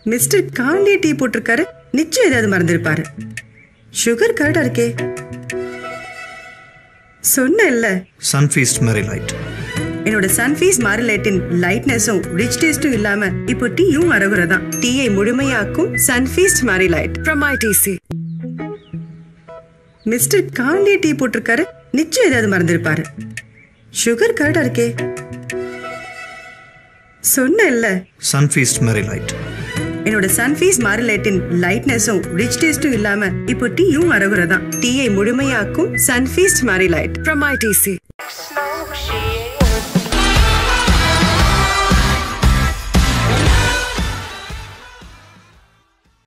Mister Kande tea போட்டிருக்காரு நிச்சயம் ஏதாவது மறந்திருப்பாரு சுகர் கரெக்டா இருக்கே சொன்னேன்ல சன்ஃபீஸ்ட் மேரி லைட் என்னோட சன்ஃபீஸ் மாரிலேட்டின் லைட்னஸும் ரிச் டேஸ்டும் இல்லாம இப்போ டீயும் அறகுறை தான் டீயை முழுமையாக்கும் Sunfeast Marie light from ITC. Mister Kande tea போட்டிருக்காரு நிச்சயம் ஏதாவது மறந்திருப்பாரு சுகர் கரெக்டா இருக்கே சொன்னேன்ல சன்ஃபீஸ்ட் மேரி லைட் என்னோட சன்ஃபீஸ் மாரிலேட்டின் லைட்னஸும் ரிச் டேஸ்டும் இல்லாம இப்போ டீயும் அறகுறை தான் டீயை முழுமையாக்கும் Sunfeast Marie light From ITC.